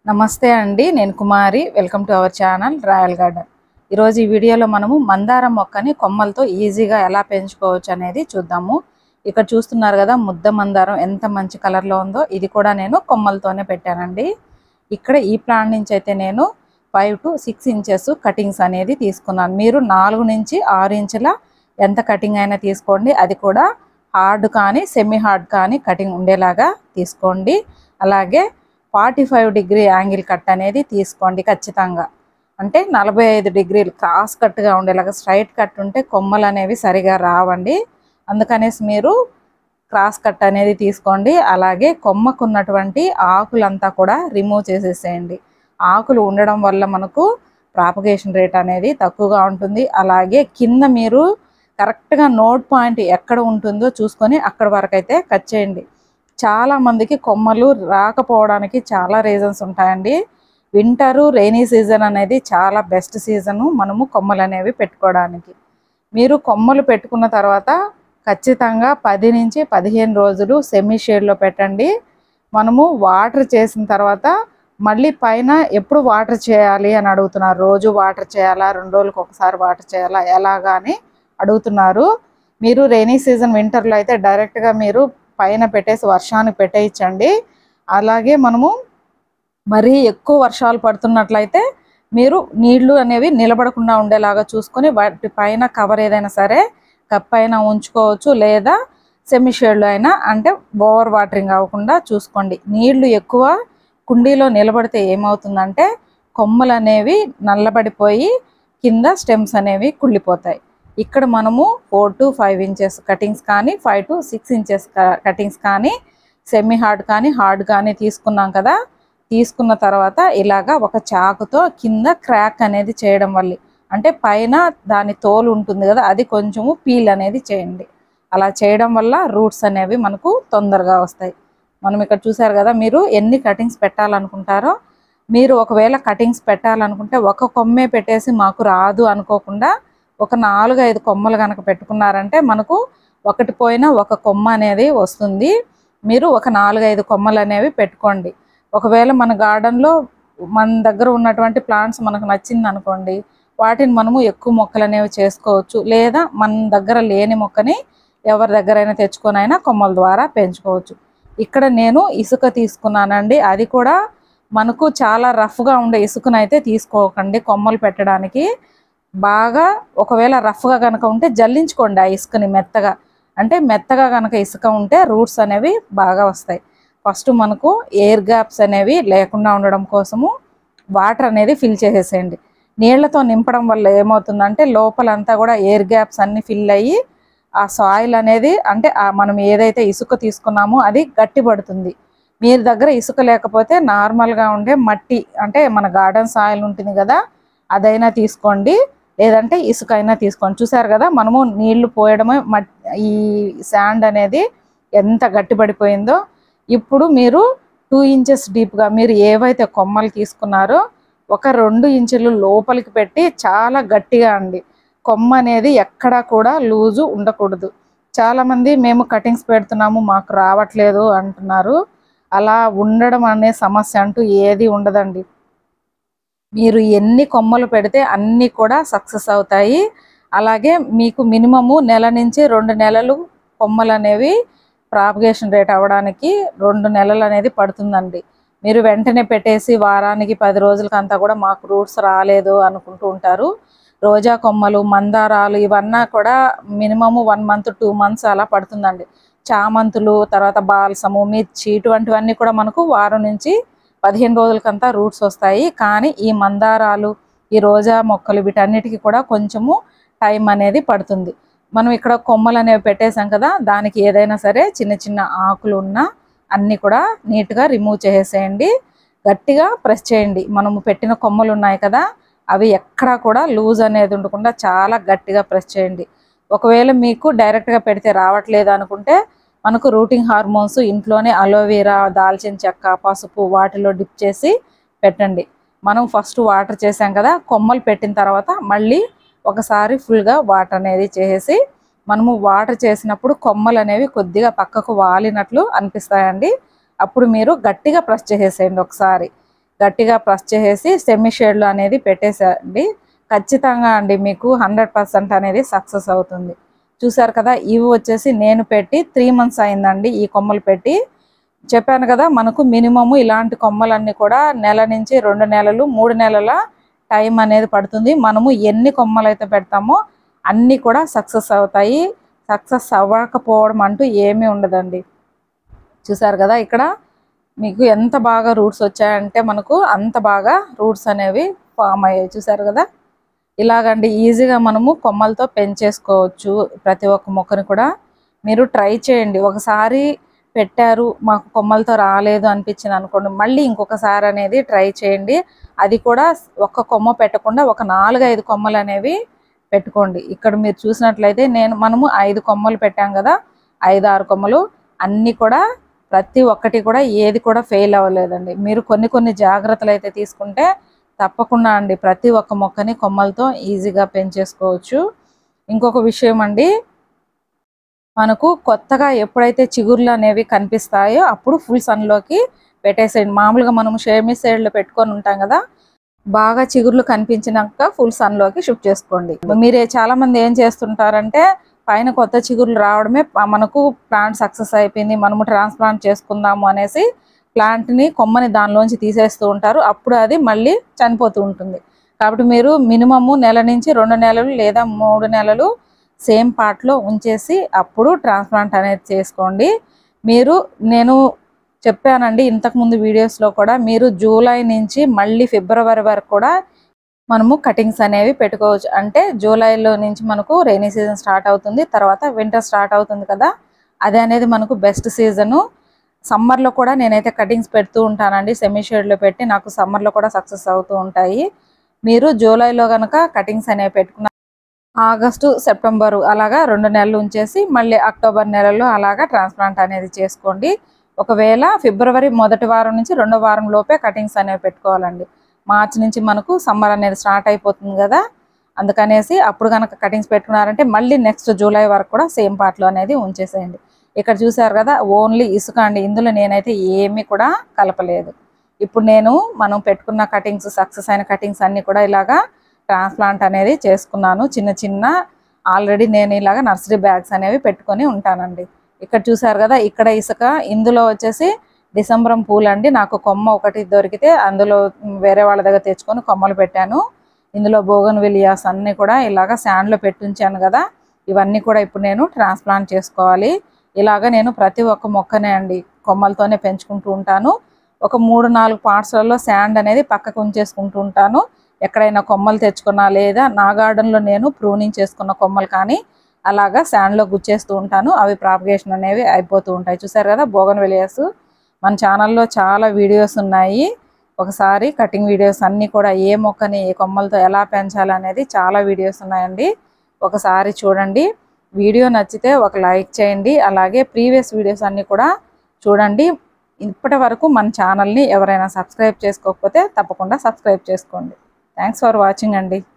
నమస్తే అండి నేను Kumari welcome to our channel royal garden ఈరోజు ఈ వీడియోలో మనము మందారం మొక్కని కొమ్మలతో ఈజీగా ఎలా పెంచుకోవచ్చు అనేది చూద్దాము ఇక్కడ చూస్తున్నారు కదా ముద్ద మందారం ఎంత మంచి కలర్లో ఉందో ఇది కూడా నేను కొమ్మలతోనే పెట్టానండి ఇక్కడ ఈ ప్లాంట్ నుంచి అయితే నేను five to six inches cuttings అనేది తీసుకున్నాను మీరు నాలుగు నుంచి ఆరు ఇంచుల ఎంత కటింగ్ అయినా తీసుకోండి అది కూడా హార్డ్ కానీ సెమీ హార్డ్ కానీ కటింగ్ ఉండేలాగా తీసుకోండి అలాగే forty five degree angle cut అనేది తీసుకోండి ఖచ్చితంగా అంటే నలభై ఐదు డిగ్రీలు క్రాస్ కట్గా ఉండేలాగా స్ట్రైట్ కట్ ఉంటే కొమ్మలు అనేవి సరిగా రావండి అందుకనేసి మీరు క్రాస్ కట్ అనేది తీసుకోండి అలాగే కొమ్మకు ఉన్నటువంటి ఆకులంతా కూడా రిమూవ్ చేసేసేయండి ఆకులు ఉండడం వల్ల మనకు ప్రాపగేషన్ రేట్ అనేది తక్కువగా ఉంటుంది అలాగే కింద మీరు కరెక్ట్గా నోట్ పాయింట్ ఎక్కడ ఉంటుందో చూసుకొని అక్కడ వరకు అయితే కట్ చేయండి చాలా మందికి కొమ్మలు రాకపోవడానికి చాలా రీజన్స్ ఉంటాయండి వింటరు రెయినీ సీజన్ అనేది చాలా బెస్ట్ సీజను మనము కొమ్మలు అనేవి పెట్టుకోవడానికి మీరు కొమ్మలు పెట్టుకున్న తర్వాత ఖచ్చితంగా పది నుంచి పదిహేను రోజులు సెమీ షేడ్లో పెట్టండి మనము వాటర్ చేసిన తర్వాత మళ్ళీ పైన ఎప్పుడు వాటర్ చేయాలి అని అడుగుతున్నారు రోజు వాటర్ చేయాలా రెండు రోజులకు ఒకసారి వాటర్ చేయాలా ఎలాగా అని అడుగుతున్నారు మీరు రెయినీ సీజన్ వింటర్లో అయితే డైరెక్ట్గా మీరు పైన పెట్టేసి వర్షానికి పెట్టేయచ్చండి అలాగే మనము మరీ ఎక్కువ వర్షాలు పడుతున్నట్లయితే మీరు నీళ్లు అనేవి నిలబడకుండా ఉండేలాగా చూసుకొని వాటి పైన కవర్ ఏదైనా సరే కప్ పైన ఉంచుకోవచ్చు లేదా సెమీ షేడ్లో అయినా అంటే ఓవర్ వాటరింగ్ అవ్వకుండా చూసుకోండి నీళ్లు ఎక్కువ కుండీలో నిలబడితే ఏమవుతుందంటే కొమ్మలు అనేవి నల్లబడిపోయి కింద స్టెమ్స్ అనేవి కుళ్ళిపోతాయి ఇక్కడ మనము four to five inches cuttings కానీ five to six inches cuttings కానీ సెమీ హార్డ్ కానీ హార్డ్ కానీ తీసుకున్నాం కదా తీసుకున్న తర్వాత ఇలాగా ఒక చాకుతో కింద క్రాక్ అనేది చేయడం వల్ల అంటే పైన దాని తోలు ఉంటుంది కదా అది కొంచెము పీల్ అనేది చేయండి అలా చేయడం వల్ల రూట్స్ అనేవి మనకు తొందరగా వస్తాయి మనం ఇక్కడ చూసారు కదా మీరు ఎన్ని కటింగ్స్ పెట్టాలనుకుంటారో మీరు ఒకవేళ కటింగ్స్ పెట్టాలనుకుంటే ఒక కొమ్మే పెట్టేసి మాకు రాదు అనుకోకుండా ఒక నాలుగు ఐదు కొమ్మలు కనుక పెట్టుకున్నారంటే మనకు ఒకటి పోయినా ఒక కొమ్మ అనేది వస్తుంది మీరు ఒక నాలుగు ఐదు కొమ్మలు అనేవి పెట్టుకోండి ఒకవేళ మన గార్డెన్లో మన దగ్గర ఉన్నటువంటి ప్లాంట్స్ మనకు నచ్చింది అనుకోండి వాటిని మనము ఎక్కువ మొక్కలు అనేవి చేసుకోవచ్చు లేదా మన దగ్గర లేని మొక్కని ఎవరి దగ్గరైనా తెచ్చుకొనైనా కొమ్మల ద్వారా పెంచుకోవచ్చు ఇక్కడ నేను ఇసుక తీసుకున్నానండి అది కూడా మనకు చాలా రఫ్గా ఉండే ఇసుకనైతే తీసుకోకండి కొమ్మలు పెట్టడానికి బాగా ఒకవేళ రఫ్గా కనుక ఉంటే జల్లించుకోండి ఆ ఇసుకని మెత్తగా అంటే మెత్తగా కనుక ఇసుక ఉంటే రూట్స్ అనేవి బాగా వస్తాయి ఫస్ట్ మనకు ఎయిర్ గ్యాప్స్ అనేవి లేకుండా ఉండడం కోసము వాటర్ అనేది ఫిల్ చేసేసేయండి నీళ్లతో నింపడం వల్ల ఏమవుతుందంటే లోపలంతా కూడా ఎయిర్ గ్యాప్స్ అన్ని ఫిల్ అయ్యి ఆ సాయిల్ అనేది అంటే ఆ మనం ఏదైతే ఇసుక తీసుకున్నామో అది గట్టిపడుతుంది మీరు దగ్గర ఇసుక లేకపోతే నార్మల్గా ఉండే మట్టి అంటే మన గార్డెన్ సాయిల్ ఉంటుంది కదా అదైనా తీసుకోండి లేదంటే ఇసుక అయినా తీసుకోండి చూసారు కదా మనము నీళ్లు పోయడమే మట్ ఈ శాండ్ అనేది ఎంత గట్టిపడిపోయిందో ఇప్పుడు మీరు టూ ఇంచెస్ డీప్గా మీరు ఏవైతే కొమ్మలు తీసుకున్నారో ఒక రెండు ఇంచులు లోపలికి పెట్టి చాలా గట్టిగా అండి కొమ్మ అనేది ఎక్కడా కూడా లూజు ఉండకూడదు చాలామంది మేము కటింగ్స్ పెడుతున్నాము మాకు రావట్లేదు అంటున్నారు అలా ఉండడం అనే సమస్య అంటూ ఏది ఉండదండి మీరు ఎన్ని కొమ్మలు పెడితే అన్నీ కూడా సక్సెస్ అవుతాయి అలాగే మీకు మినిమము నెల నుంచి రెండు నెలలు కొమ్మలు అనేవి ప్రాపగేషన్ రేట్ అవ్వడానికి రెండు నెలలు అనేది పడుతుందండి మీరు వెంటనే పెట్టేసి వారానికి పది రోజులకంతా కూడా మాకు రూట్స్ రాలేదు అనుకుంటూ ఉంటారు రోజా కొమ్మలు మందారాలు ఇవన్నా కూడా minimum one month two months అలా పడుతుందండి చామంతులు తర్వాత బాల్సము మిర్చి ఇటువంటివన్నీ కూడా మనకు వారం నుంచి పదిహేను రోజులకంతా రూట్స్ వస్తాయి కానీ ఈ మందారాలు ఈ రోజా మొక్కలు వీటన్నిటికీ కూడా కొంచెము టైం అనేది పడుతుంది మనం ఇక్కడ కొమ్మలు అనేవి పెట్టేసాం కదా దానికి ఏదైనా సరే చిన్న చిన్న ఆకులు ఉన్న అన్నీ కూడా నీట్గా రిమూవ్ చేసేయండి గట్టిగా ప్రెస్ చేయండి మనము పెట్టిన కొమ్మలు ఉన్నాయి కదా అవి ఎక్కడా కూడా లూజ్ అనేది ఉండకుండా చాలా గట్టిగా ప్రెస్ చేయండి ఒకవేళ మీకు డైరెక్ట్గా పెడితే రావట్లేదు అనుకుంటే మనకు రూటింగ్ హార్మోన్స్ ఇంట్లోనే అలోవెరా దాల్చిన చెక్క పసుపు వాటిలో డిప్ చేసి పెట్టండి మనం ఫస్ట్ వాటర్ చేసాం కదా కొమ్మలు పెట్టిన తర్వాత మళ్ళీ ఒకసారి ఫుల్గా వాటర్ అనేది చేసేసి మనము వాటర్ చేసినప్పుడు కొమ్మలు అనేవి కొద్దిగా పక్కకు వాలినట్లు అనిపిస్తాయండి అప్పుడు మీరు గట్టిగా ప్రెస్ చేసేసేయండి ఒకసారి గట్టిగా ప్రెస్ చేసేసి సెమీ షేడ్లో అనేది పెట్టేసేయండి ఖచ్చితంగా అండి మీకు హండ్రెడ్ పర్సెంట్ అనేది సక్సెస్ అవుతుంది చూసారు కదా ఇవి వచ్చేసి నేను పెట్టి త్రీ మంత్స్ అయిందండి ఈ కొమ్మలు పెట్టి చెప్పాను కదా మనకు మినిమము ఇలాంటి కొమ్మలన్నీ కూడా నెల నుంచి రెండు నెలలు మూడు నెలల టైం అనేది పడుతుంది మనము ఎన్ని కొమ్మలు అయితే పెడతామో అన్నీ కూడా సక్సెస్ అవుతాయి సక్సెస్ అవ్వకపోవడం అంటూ ఏమీ ఉండదండి చూసారు కదా ఇక్కడ మీకు ఎంత బాగా రూట్స్ వచ్చాయంటే మనకు అంత బాగా రూట్స్ అనేవి ఫామ్ అయ్యాయి చూసారు కదా ఇలాగండి ఈజీగా మనము కొమ్మలతో పెంచేసుకోవచ్చు ప్రతి ఒక్క మొక్కని కూడా మీరు ట్రై చేయండి ఒకసారి పెట్టారు మాకు కొమ్మలతో రాలేదు అనిపించింది అనుకోండి మళ్ళీ ఇంకొకసారి అనేది ట్రై చేయండి అది కూడా ఒక్క కొమ్మ పెట్టకుండా ఒక నాలుగు ఐదు కొమ్మలు అనేవి పెట్టుకోండి ఇక్కడ మీరు చూసినట్లయితే నేను మనము ఐదు కొమ్మలు పెట్టాం కదా ఐదు ఆరు కొమ్మలు అన్నీ కూడా ప్రతి ఒక్కటి కూడా ఏది కూడా ఫెయిల్ అవ్వలేదండి మీరు కొన్ని కొన్ని జాగ్రత్తలు అయితే తీసుకుంటే తప్పకుండా అండి ప్రతి ఒక్క మొక్కని కొమ్మలతో ఈజీగా పెంచేసుకోవచ్చు ఇంకొక విషయం అండి మనకు కొత్తగా ఎప్పుడైతే చిగుర్లు అనేవి కనిపిస్తాయో అప్పుడు ఫుల్ సన్లోకి పెట్టేసేయండి మామూలుగా మనం షేమి సైడ్లో పెట్టుకొని ఉంటాం కదా బాగా చిగుర్లు కనిపించినాక ఫుల్ సన్లోకి షిఫ్ట్ చేసుకోండి మీరు చాలా మంది ఏం చేస్తుంటారంటే పైన కొత్త చిగుర్లు రావడమే ప- మనకు ప్లాంట్ సక్సెస్ అయిపోయింది మనము ట్రాన్స్ప్లాంట్ చేసుకుందాము అనేసి ప్లాంట్ని కొమ్మని దానిలోంచి తీసేస్తూ ఉంటారు అప్పుడు అది మళ్ళీ చనిపోతూ ఉంటుంది కాబట్టి మీరు మినిమము నెల నుంచి రెండు నెలలు లేదా మూడు నెలలు సేమ్ పార్ట్లో ఉంచేసి అప్పుడు ట్రాన్స్ప్లాంట్ అనేది చేసుకోండి మీరు నేను చెప్పానండి ఇంతకుముందు వీడియోస్లో కూడా మీరు జూలై నుంచి మళ్ళీ ఫిబ్రవరి వరకు కూడా మనము కటింగ్స్ అనేవి పెట్టుకోవచ్చు అంటే జూలైలో నుంచి మనకు రైనీ సీజన్ స్టార్ట్ అవుతుంది తర్వాత వింటర్ స్టార్ట్ అవుతుంది కదా అది అనేది మనకు బెస్ట్ సీజను సమ్మర్లో కూడా నేనైతే కటింగ్స్ పెడుతూ ఉంటానండి సెమీ షేడ్లో పెట్టి నాకు సమ్మర్లో కూడా సక్సెస్ అవుతూ ఉంటాయి మీరు జూలైలో కనుక కటింగ్స్ అనేవి పెట్టుకున్న ఆగస్టు సెప్టెంబరు అలాగా రెండు నెలలు ఉంచేసి మళ్ళీ అక్టోబర్ నెలలో అలాగా ట్రాన్స్ప్లాంట్ అనేది చేసుకోండి ఒకవేళ ఫిబ్రవరి మొదటి వారం నుంచి రెండో వారం లోపే కటింగ్స్ అనేవి పెట్టుకోవాలండి మార్చి నుంచి మనకు సమ్మర్ అనేది స్టార్ట్ అయిపోతుంది కదా అందుకనేసి అప్పుడు కనుక కటింగ్స్ పెట్టుకున్నారంటే మళ్ళీ నెక్స్ట్ జూలై వరకు కూడా సేమ్ పార్ట్లో అనేది ఉంచేసేయండి ఇక్కడ చూసారు కదా ఓన్లీ ఇసుక అండి ఇందులో నేనైతే ఏమీ కూడా కలపలేదు ఇప్పుడు నేను మనం పెట్టుకున్న కటింగ్స్ సక్సెస్ అయిన కటింగ్స్ అన్నీ కూడా ఇలాగా ట్రాన్స్ప్లాంట్ అనేది చేసుకున్నాను చిన్న చిన్న ఆల్రెడీ నేను ఇలాగ నర్సరీ బ్యాగ్స్ అనేవి పెట్టుకొని ఉంటానండి ఇక్కడ చూసారు కదా ఇక్కడ ఇసుక ఇందులో వచ్చేసి డిసెంబరం పూలు అండి నాకు కొమ్మ ఒకటి దొరికితే అందులో వేరే వాళ్ళ దగ్గర తెచ్చుకొని కొమ్మలు పెట్టాను ఇందులో బోగన్ విలియాస్ అన్నీ కూడా ఇలాగ శాండ్లో పెట్టి ఉంచాను కదా ఇవన్నీ కూడా ఇప్పుడు నేను ట్రాన్స్ప్లాంట్ చేసుకోవాలి ఇలాగ నేను ప్రతి ఒక్క మొక్కనే అండి కొమ్మలతోనే పెంచుకుంటూ ఉంటాను ఒక మూడు నాలుగు పార్ట్స్లలో శాండ్ అనేది పక్కకు ఉంచేసుకుంటూ ఉంటాను ఎక్కడైనా కొమ్మలు తెచ్చుకున్నా లేదా నా గార్డెన్లో నేను ప్రూనింగ్ చేసుకున్న కొమ్మలు కానీ అలాగా శాండ్లో గుచ్చేస్తూ ఉంటాను అవి ప్రాపగేషన్ అనేవి అయిపోతూ ఉంటాయి చూసారు కదా బోగన్ విలియస్ మన ఛానల్లో చాలా వీడియోస్ ఉన్నాయి ఒకసారి కటింగ్ వీడియోస్ అన్నీ కూడా ఏ మొక్కని ఏ కొమ్మలతో ఎలా పెంచాలి అనేది చాలా వీడియోస్ ఉన్నాయండి ఒకసారి చూడండి వీడియో నచ్చితే ఒక లైక్ చేయండి అలాగే ప్రీవియస్ వీడియోస్ అన్నీ కూడా చూడండి ఇప్పటి వరకు మన ఛానల్ని ఎవరైనా సబ్స్క్రైబ్ చేసుకోకపోతే తప్పకుండా సబ్స్క్రైబ్ చేసుకోండి థ్యాంక్స్ ఫర్ వాచింగ్ అండి